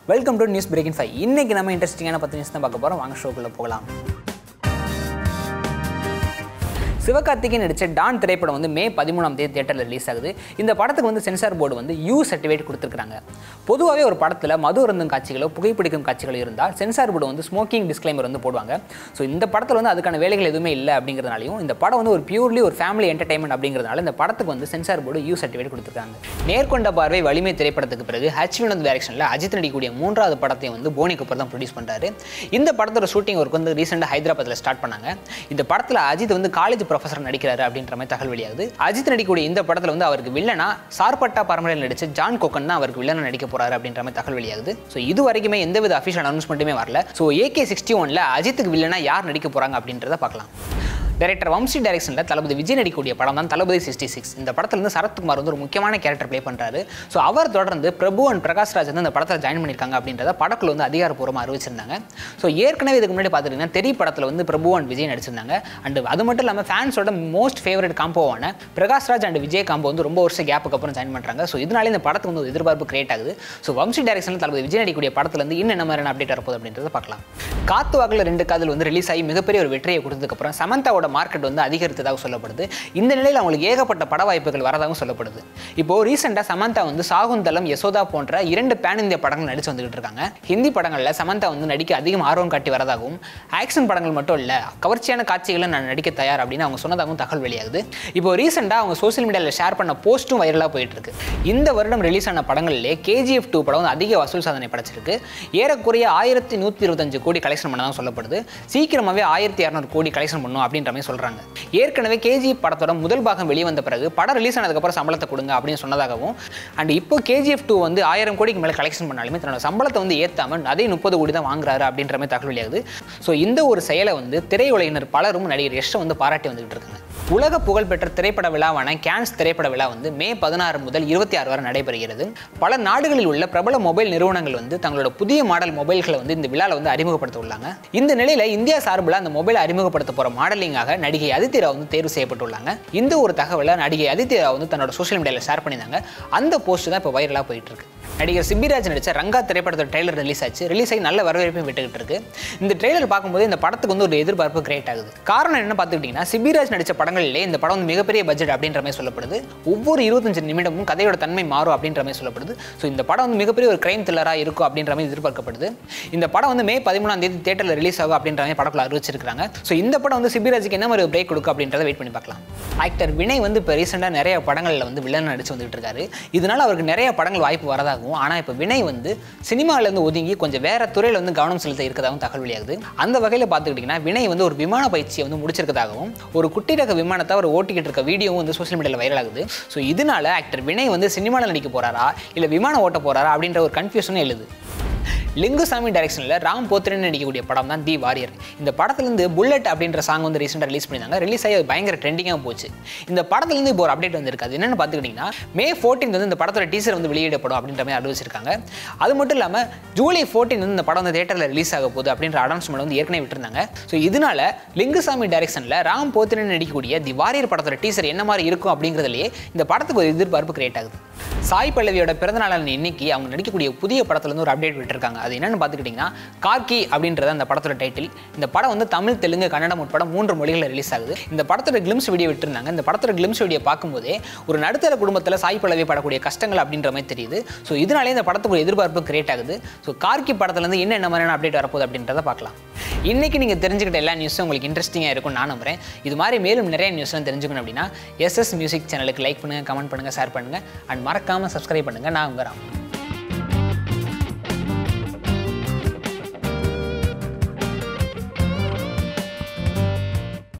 welcome to news breaking five இன்னைக்கு நம்ம இன்ட்ரெஸ்டிங்கான பத்து நியூஸ் தான் பார்க்க போகிறோம் வாங்க ஷோக்குள்ளே போகலாம் சிவகார்த்திகேயன் நடித்த டான் திரைப்படம் வந்து மே பதிமூணாம் தேதி தேட்டரில் ரிலீஸ் ஆகுது இந்த படத்துக்கு வந்து சென்சார் போர்டு வந்து யூ சர்டிஃபிகேட் கொடுத்துருக்காங்க பொதுவாகவே ஒரு படத்தில் மது அருந்தும் காட்சிகளோ புகைப்பிடிக்கும் காட்சிகளோ இருந்தால் சென்சார் போர்டு வந்து ஸ்மோக்கிங் டிஸ்க்ளைமர் வந்து போடுவாங்க ஸோ இந்த படத்தில் வந்து அதுக்கான வேலைகள் எதுவுமே இல்லை அப்படிங்கிறதுனாலையும் இந்த படம் வந்து ஒரு பியூர்லி ஒரு ஃபேமிலி என்டர்டைன்மெண்ட் அப்படிங்கிறதுனால இந்த படத்துக்கு வந்து சென்சார் போர்டு யூ சர்டிஃபிகேட் கொடுத்துருக்காங்க நேர்கொண்ட பார்வை வலிமை திரைப்படத்துக்கு பிறகு ஹச் வினோத் டைரக்ஷனில் அஜித் நடிக்கக்கூடிய மூன்றாவது படத்தையும் வந்து போனி கபூர் தான் ப்ரொடியூஸ் பண்ணுறாரு இந்த படத்தோட ஷூட்டிங் ஒர்க் வந்து ரீசெண்டாக ஹைதராபாத்தில் ஸ்டார்ட் பண்ணாங்க இந்த படத்தில் அஜித் வந்து காலேஜ் ப்ரொஃபஸர் நடிக்கிறாரு அப்படின்ற மாதிரி தகவல் வெளியாகுது அஜித் நடிக்கக்கூடிய இந்த படத்தில் வந்து அவருக்கு வில்லனா சார்பட்டா பரம்பரையில் நடிச்ச ஜான் கோக்கன் தான் அவருக்கு வில்லனா நடிக்க போறாரு அப்படின்ற மாதிரி தகவல் வெளியாகுது ஸோ இது வரைக்குமே எந்தவித அஃபிஷியல் அனௌன்ஸ்மெண்ட்டுமே வரல ஸோ ஏகே சிக்ஸ்டி ஒன்ல அஜித்துக்கு வில்லனா யார் நடிக்க போறாங்க அப்படின்றத பார்க்கலாம் டைரக்டர் வம்சி டைரக்ஷனில் தளபதி விஜய் நடிக்கக்கூடிய படம் தான் தளபதி சிக்ஸ்டி சிக்ஸ் இந்த படத்தில் வந்து சரத்குமார் வந்து ஒரு முக்கியமான கேரக்டர் ப்ளே பண்ணுறாரு ஸோ அவர் தொடர்ந்து பிரபு அண்ட் பிரகாஷ் ராஜ் வந்து இந்த படத்தில் ஜாயின் பண்ணியிருக்காங்க அப்படின்றத படக்குழு வந்து அதிகாரப்பூர்வமாக அறிவிச்சிருந்தாங்க ஸோ ஏற்கனவே இதுக்கு முன்னாடி பார்த்துட்டிங்கன்னா தெரி படத்தில் வந்து பிரபு அண்ட் விஜய் நடிச்சிருந்தாங்க அண்ட் அது மட்டும் இல்லாமல் ஃபேன்ஸோட மோஸ்ட் ஃபேவரட் காம்போவான பிரகாஷ் ராஜ் அண்ட் விஜய் காம்போ வந்து ரொம்ப வருஷம் கேப்புக்கு அப்புறம் ஜாயின் பண்ணுறாங்க ஸோ இதனால இந்த படத்துக்கு வந்து ஒரு எதிர்பார்ப்பு கிரியேட் ஆகுது ஸோ வம்சி டைரக்ஷனில் தளபதி விஜய் நடிக்கக்கூடிய படத்தில் வந்து இன்னும் என்ன மாதிரியான அப்டேட் வரப்போகுது அப்படின்றத பார்க்கலாம் காத்து வாக்கில் ரெண்டு காதல் வந்து ரிலீஸ் ஆகி மிகப்பெரிய ஒரு வெற்றியை கொடுத்ததுக்கப்புறம் சமந்தாவோட மார்க்கெட் வந்து அதிகரித்ததாக சொல்லப்படுது இந்த நிலையில் அவங்களுக்கு ஏகப்பட்ட பட வாய்ப்புகள் வரதாகவும் சொல்லப்படுது இப்போ ரீசெண்டாக சமந்தா வந்து சாகுந்தலம் யசோதா போன்ற இரண்டு பேன் இந்திய படங்கள் நடிச்சு வந்துகிட்டு இருக்காங்க ஹிந்தி படங்களில் சமந்தா வந்து நடிக்க அதிகம் ஆர்வம் காட்டி வரதாகவும் ஆக்ஷன் படங்கள் மட்டும் இல்லை கவர்ச்சியான காட்சிகளை நான் நடிக்க தயார் அப்படின்னு அவங்க சொன்னதாகவும் தகவல் வெளியாகுது இப்போ ரீசெண்டாக அவங்க சோஷியல் மீடியாவில் ஷேர் பண்ண போஸ்ட்டும் வைரலாக போயிட்டு இருக்கு இந்த வருடம் ரிலீஸ் ஆன படங்களிலே கேஜிஎஃப் டூ படம் வந்து அதிக வசூல் சாதனை படைச்சிருக்கு ஏறக்குறைய ஆயிரத்தி நூற்றி இருபத்தஞ்சு கோடி கலெக்ஷன் பண்ணதான் சொல்லப்படுது சீக்கிரமாகவே ஆயிரத்தி இரநூறு கோடி கலெக்ஷன் பண்ணும் அப்படின்ற மாதிரி சொல்கிறாங்க ஏற்கனவே கேஜி படத்தோட முதல் பாகம் வெளிவந்த பிறகு படம் ரிலீஸ் ஆனதுக்கப்புறம் சம்பளத்தை கொடுங்க அப்படின்னு சொன்னதாகவும் அண்ட் இப்போ கேஜிஎஃப் டூ வந்து ஆயிரம் கோடிக்கு மேலே கலெக்ஷன் பண்ணாலுமே தன்னோட சம்பளத்தை வந்து ஏற்றாமல் அதே முப்பது கோடி தான் வாங்குறாரு அப்படின்ற மாதிரி தகவல் வெளியாகுது ஸோ இந்த ஒரு செயலை வந்து திரையுலகினர் பலரும் நடிகர் யஷை வந்து பாராட்டி வந்துகிட்டு இருக்காங்க உலக புகழ்பெற்ற திரைப்பட விழாவான கேன்ஸ் திரைப்பட விழா வந்து மே பதினாறு முதல் இருபத்தி ஆறு வரை நடைபெறுகிறது பல நாடுகளில் உள்ள பிரபல மொபைல் நிறுவனங்கள் வந்து தங்களோட புதிய மாடல் மொபைல்களை வந்து இந்த விழாவில் வந்து அறிமுகப்படுத்த உள்ளாங்க இந்த நிலையில் இந்தியா சார்பில் அந்த மொபைல் அறிமுகப்படுத்த போகிற மாடலிங்காக நடிகை அதித்தி ராவ் வந்து தேர்வு செய்யப்பட்டுள்ளாங்க இந்த ஒரு தகவலை நடிகை அதித்தி ராவ் வந்து தன்னோட சோஷியல் மீடியாவில் ஷேர் பண்ணியிருந்தாங்க அந்த போஸ்ட் தான் இப்போ வைரலாக போயிட்டு இருக்கு நடிகர் சிம்பிராஜ் நடித்த ரங்கா திரைப்படத்தோட ட்ரெய்லர் ரிலீஸ் ஆச்சு ரிலீஸ் ஆகி நல்ல வரவேற்பையும் விட்டுக்கிட்டு இருக்கு இந்த ட்ரெய்லர் பார்க்கும்போது இந்த படத்துக்கு வந்து ஒரு எதிர்பார்ப்பு கிரியேட் ஆகுது காரணம் என்ன பார்த்துக்கிட்டிங்கன்னா சிபிராஜ் நடித்த படங்களிலே இந்த படம் வந்து மிகப்பெரிய பட்ஜெட் அப்படின்ற மாதிரி சொல்லப்படுது ஒவ்வொரு இருபத்தஞ்சு நிமிடமும் கதையோட தன்மை மாறும் அப்படின்ற மாதிரி சொல்லப்படுது ஸோ இந்த படம் வந்து மிகப்பெரிய ஒரு கிரைம் த்ரில்லராக இருக்கும் அப்படின்ற மாதிரி எதிர்பார்க்கப்படுது இந்த படம் வந்து மே பதிமூணாம் தேதி தேட்டரில் ரிலீஸ் ஆகும் அப்படின்ற மாதிரி படக்குள்ள அறிவிச்சிருக்காங்க ஸோ இந்த படம் வந்து சிபிராஜுக்கு என்ன மாதிரி பிரேக் கொடுக்கும் அப்படின்றத வெயிட் பண்ணி பார்க்கலாம் ஆக்டர் வினய் வந்து இப்போ ரீசெண்டாக நிறைய படங்களில் வந்து வில்லன் நடிச்சு வந்துட்டு இருக்காரு இதனால அவருக்கு நிறைய படங்கள் வாய்ப்பு வரதாகவும் ஆனால் இப்போ வினய் வந்து சினிமாவிலேருந்து ஒதுங்கி கொஞ்சம் வேற துறையில் வந்து கவனம் செலுத்த இருக்கதாகவும் தகவல் வெளியாகுது அந்த வகையில் பார்த்துக்கிட்டிங்கன்னா வினய் வந்து ஒரு விமான பயிற்சியை வந்து முடிச்சிருக்கதாகவும் ஒரு குட்டி ரக விமானத்தை அவர் ஓட்டிக்கிட்டு இருக்க வீடியோவும் வந்து சோஷியல் மீடியாவில் வைரல் ஆகுது ஸோ இதனால ஆக்டர் வினய் வந்து சினிமாவில் நடிக்க போறாரா இல்லை விமானம் ஓட்ட போறாரா அப்படின்ற ஒரு கன்ஃபியூஷனும் எழுது லிங்குசாமி டைரக்ஷனில் ராம் போத்ரன் நடிக்கக்கூடிய படம் தான் தி வாரியர் இந்த படத்துலேருந்து புல்லட் அப்படின்ற சாங் வந்து ரீசெண்டாக ரிலீஸ் பண்ணியிருந்தாங்க ரிலீஸ் ஆகி அது பயங்கர ட்ரெண்டிங்காக போச்சு இந்த படத்துலேருந்து இப்போ ஒரு அப்டேட் வந்திருக்கு அது என்னென்னு பார்த்துக்கிட்டிங்கன்னா மே ஃபோர்டீன் வந்து இந்த படத்தோட டீசர் வந்து வெளியிடப்படும் அப்படின்ற மாதிரி அறிவிச்சிருக்காங்க அது மட்டும் இல்லாமல் ஜூலை ஃபோர்டீன் வந்து இந்த படம் வந்து தேட்டரில் ரிலீஸ் ஆக போகுது அப்படின்ற அனௌன்ஸ்மெண்ட் வந்து ஏற்கனவே விட்டுருந்தாங்க ஸோ இதனால லிங்குசாமி டைரக்ஷனில் ராம் போத்ரன் நடிக்கக்கூடிய தி வாரியர் படத்தோட டீசர் என்ன மாதிரி இருக்கும் அப்படிங்கிறதுலேயே இந்த படத்துக்கு ஒரு எதிர்பார்ப்பு கிரியேட் ஆகுது சாய் பல்லவியோட பிறந்தநாளான இன்னைக்கு அவங்க நடிக்கக்கூடிய புதிய படத்துலேருந்து ஒரு அப்டேட் விட்டுருக்காங்க அது என்னென்னு பார்த்துக்கிட்டிங்கன்னா காக்கி அப்படின்றது அந்த படத்தோட டைட்டில் இந்த படம் வந்து தமிழ் தெலுங்கு கன்னடம் உட்பட மூன்று மொழிகளில் ரிலீஸ் ஆகுது இந்த படத்தோட கிளிம்ஸ் வீடியோ விட்டுருந்தாங்க இந்த படத்தோட கிளிம்ஸ் வீடியோ பார்க்கும்போதே ஒரு நடுத்தர குடும்பத்தில் சாய் பல்லவி படக்கூடிய கஷ்டங்கள் அப்படின்ற மாதிரி தெரியுது ஸோ இதனாலே இந்த படத்துக்கு ஒரு எதிர்பார்ப்பு கிரியேட் ஆகுது ஸோ கார்கி படத்துலேருந்து என்ன என்ன மாதிரியான அப்டேட் வரப்போகுது அப்படின்றத பார்க்கலாம் இன்னைக்கு நீங்கள் தெரிஞ்சுக்கிட்ட எல்லா நியூஸும் உங்களுக்கு இன்ட்ரெஸ்டிங்காக இருக்கும் நான் நம்புறேன் இது மாதிரி மேலும் நிறைய நியூஸ்லாம் தெரிஞ்சுக்கணும் அப்படின்னா எஸ்எஸ் மியூசிக் சேனலுக்கு லைக் பண்ணுங்கள் கமெண்ட் பண்ணுங்கள் ஷேர் பண்ணுங்கள் அண்ட் மறக்காமல் சப்ஸ்கிரைப் பண்ணுங்கள் நான் உங்கள் ராம்